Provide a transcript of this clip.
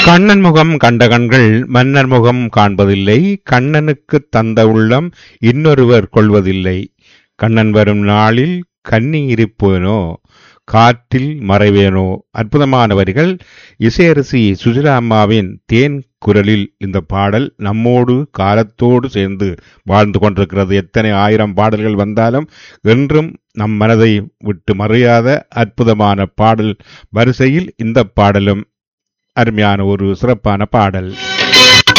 கண்ணன் முகம் கண்ட கண்கள் மன்னர் முகம் காண்பதில்லை கண்ணனுக்குத் தந்த உள்ளம் இன்னொருவர் கொள்வதில்லை கண்ணன் வரும் நாளில் கன்னி இருப்பேனோ காற்றில் மறைவேனோ அற்புதமான வரிகள் இசையரசி சுசிலா அம்மாவின் தேன் குரலில் இந்த பாடல் நம்மோடு காலத்தோடு சேர்ந்து வாழ்ந்து கொண்டிருக்கிறது எத்தனை ஆயிரம் பாடல்கள் வந்தாலும் என்றும் நம் மனதை விட்டு மறையாத அற்புதமான பாடல் வரிசையில் இந்த பாடலும் அருமையான ஒரு சிறப்பான பாடல்